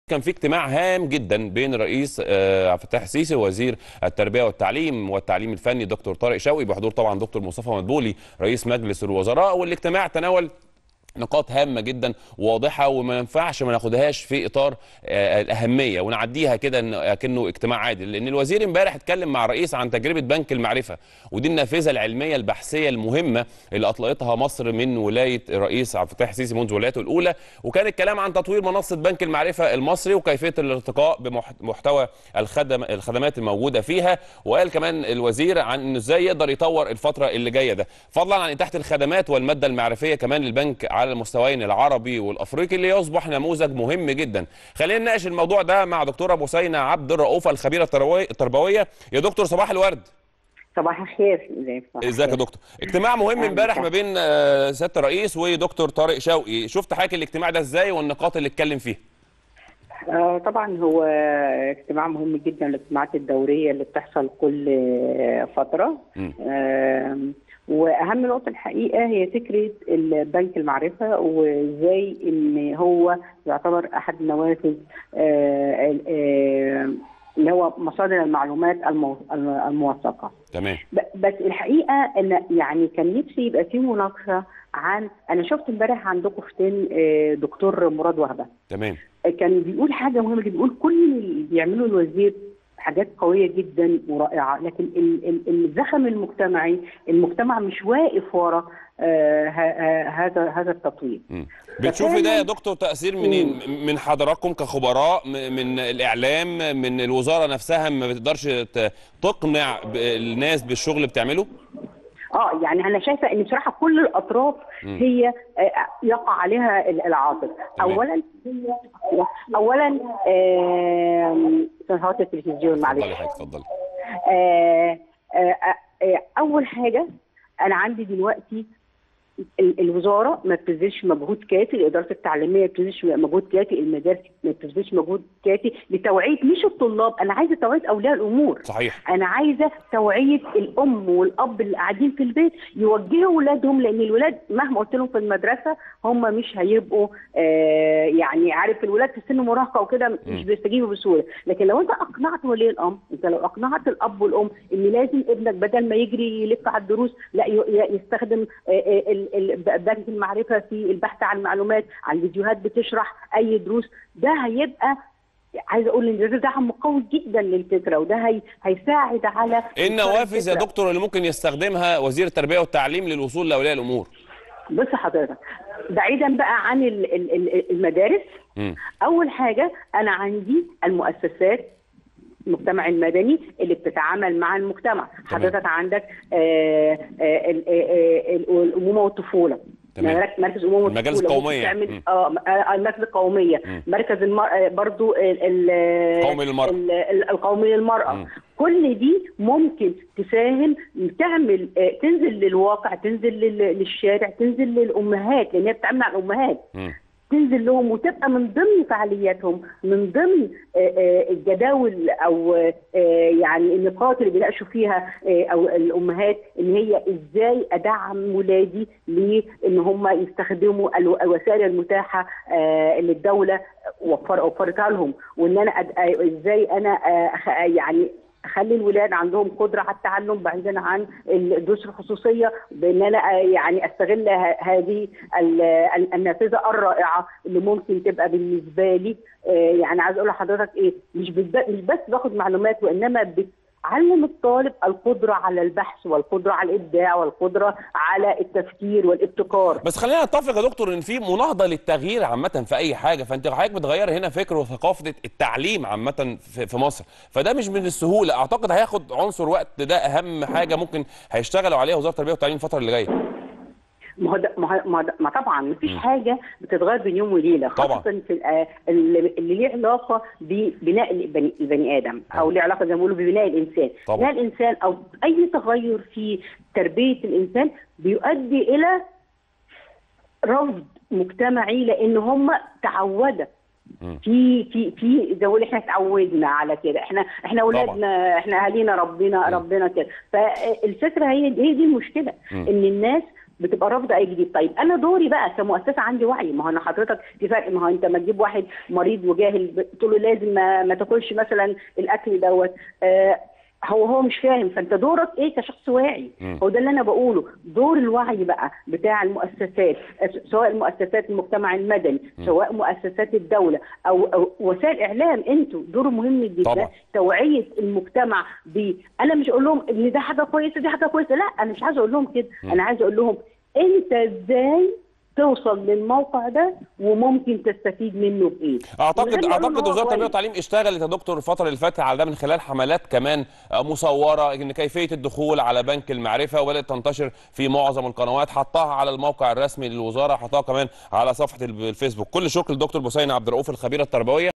كان في اجتماع هام جدا بين الرئيس آه، عبد الفتاح السيسي ووزير التربيه والتعليم والتعليم الفني دكتور طارق شوقي بحضور طبعا دكتور مصطفى مدبولي رئيس مجلس الوزراء والاجتماع تناول نقاط هامه جدا واضحه وما ينفعش ما ناخدهاش في اطار آه، الاهميه ونعديها كده إن- كانه اجتماع عادي لان الوزير امبارح اتكلم مع الرئيس عن تجربه بنك المعرفه ودي النافذه العلميه البحثيه المهمه اللي اطلقتها مصر من ولايه الرئيس عبد الفتاح السيسي منذ ولايته الاولى وكان الكلام عن تطوير منصه بنك المعرفه المصري وكيفيه الارتقاء بمحتوى الخدم الخدمات الموجوده فيها وقال كمان الوزير عن انه ازاي يقدر يطور الفتره اللي جايه ده فضلا عن اتاحه الخدمات والماده المعرفيه كمان للبنك على المستويين العربي والافريقي اللي يصبح نموذج مهم جدا خلينا نناقش الموضوع ده مع دكتوره بوسينه عبد الرؤوف الخبيره التربوي- التربويه يا دكتور صباح الورد صباح الخير ازيك صباح ازيك يا الخير. دكتور اجتماع مهم أهلاً امبارح بك. ما بين آه، سياده الرئيس ودكتور طارق شوقي شفت حضرتك الاجتماع ده ازاي والنقاط اللي اتكلم فيها آه طبعا هو اجتماع مهم جدا الاجتماعات الدوريه اللي بتحصل كل آه، فتره مم. آه واهم نقطه الحقيقه هي فكره البنك المعرفه وازاي ان هو يعتبر احد نوافذ آه آه اللي هو مصادر المعلومات المو- الموثقه تمام ب- بس الحقيقه ان يعني كان نفسي يبقى في مناقشه عن انا شفت امبارح عندكم في تاني آه، دكتور مراد وهبه تمام كان بيقول حاجه مهمه جدا بيقول كل اللي بيعمله الوزير حاجات قويه جدا ورائعه لكن ال- ال- الزخم المجتمعي المجتمع مش واقف ورا آه، ه- ه- هذا هذا التطوير مم. بتشوفي ده يا دكتور تأثير منين من حضراتكم كخبراء م- من الإعلام من الوزارة نفسها ما بتقدرش ت- تقنع ب- الناس بالشغل اللي بتعمله اه يعني انا شايفه ان بصراحه كل الاطراف مم. هي آه، يقع عليها ال- العاطف تمام. اولا هي اولا آم، صفحات التلفزيون معلش اتفضلي حضرتك اتفضلي آه، آه، آه، اول حاجه انا عندي دلوقتي ال- الوزاره ما بتبذلش مجهود كافي الاداره التعليميه ما بتبذلش مجهود كافي المدارس ما بتبذلش مجهود كافي لتوعيه مش الطلاب انا عايزه توعيه اولياء الامور صحيح انا عايزه توعيه الام والاب اللي قاعدين في البيت يوجهوا اولادهم لان الولاد مهما قلت لهم في المدرسه هم مش هيبقوا آه يعني عارف الولاد في سن مراهقه وكده مش مم. بيستجيبوا بسهوله لكن لو انت اقنعت ولي الامر انت لو اقنعت الاب والام ان لازم ابنك بدل ما يجري يلف على الدروس لا ي- ي- يستخدم آه، آه، ال- ال- بنك المعرفه في البحث عن معلومات عن فيديوهات بتشرح اي دروس ده هيبقى عايزه اقول ان ده دعم قوي جدا للفكره وده هي هيساعد على ايه النوافذ يا الفكرة. دكتور اللي ممكن يستخدمها وزير التربية والتعليم للوصول لأولياء الأمور بص حضرتك بعيدا بقى عن ال- ال- ال- المدارس مم. اول حاجه انا عندي المؤسسات المجتمع المدني اللي بتتعامل مع المجتمع حضرتك عندك آه، آه، ال- آه، ال- الامومه والطفوله تمام. مرك- مركز الامومه والطفوله المجالس ممكن القومية. تعمل- مم. اه آه، المركز القوميه مم. مركز المر... آه، برضو ال... ال... قومي للمرأة. ال- ال- القومي للمراه مم. كل دي ممكن تساهم تعمل آه، تنزل للواقع تنزل لل- للشارع تنزل للامهات لان هي بتتعامل مع الامهات مم. تنزل لهم وتبقى من ضمن فعالياتهم من ضمن آه، آه، الجداول او آه، يعني النقاط اللي بيناقشوا فيها آه، او الامهات ان هي ازاي ادعم ولادي لان هم يستخدموا الو- الوسائل المتاحه آه، اللي الدوله وفر وفرتها لهم وان انا أد- آه، ازاي انا آه، أخ- يعني اخلي الولاد عندهم قدره على التعلم بعيدا عن الدروس الخصوصيه بان انا آه، يعني استغل ه- هذه ال- ال- النافذه الرائعه اللي ممكن تبقى بالنسبه لي آه، يعني عايز اقول لحضرتك ايه مش بس مش بس باخد معلومات وانما بتعلم الطالب القدره على البحث والقدره على الابداع والقدره على التفكير والابتكار بس خلينا نتفق يا دكتور ان في مناهضه للتغيير عامه في اي حاجه فانت حضرتك بتغير هنا فكر وثقافه التعليم عامه في في مصر فده مش من السهوله اعتقد هياخد عنصر وقت ده اهم حاجه ممكن هيشتغلوا عليها وزاره التربيه والتعليم الفتره اللي جايه ما هو ده- ما هو- ما هو ده- ما طبعا ما فيش حاجه بتتغير بين يوم وليله طبعا. خاصه في ال- اللي اللي ليه علاقه ببناء البني, البني ادم او ليه علاقه زي ما بيقولوا ببناء الانسان طبعا. بناء الانسان او اي تغير في تربيه الانسان بيؤدي الى رفض مجتمعي لان هم تعودوا مم. في في في زي ما بقول احنا اتعودنا على كده احنا احنا اولادنا احنا اهالينا ربنا مم. ربنا كده فالفكره هي هي دي المشكله مم. ان الناس بتبقى رافضه اي جديد طيب انا دوري بقى كمؤسسه عندي وعي ما هو انا حضرتك في فرق ما هو انت ما تجيب واحد مريض وجاهل تقول له لازم ما, ما تاكلش مثلا الاكل دوت آه هو هو مش فاهم فانت دورك ايه كشخص واعي هو ده اللي انا بقوله دور الوعي بقى بتاع المؤسسات سواء المؤسسات المجتمع المدني سواء مؤسسات الدوله او, أو وسائل اعلام انتوا دور مهم جدا طبعا. توعيه المجتمع ب انا مش اقول لهم ان ده حاجه كويسه دي حاجه كويسه لا انا مش عايزه اقول لهم كده انا عايزه اقول لهم انت ازاي توصل للموقع ده وممكن تستفيد منه بايه اعتقد من غير ما أقول اعتقد إن هو وزاره التربيه كويس. والتعليم اشتغلت يا دكتور الفتره اللي فاتت على ده من خلال حملات كمان آه، مصوره ان كيفيه الدخول على بنك المعرفه وبدات تنتشر في معظم القنوات حطها على الموقع الرسمي للوزاره حطها كمان على صفحه الفيسبوك كل شكر للدكتور بوسين عبد الرؤوف الخبيره التربويه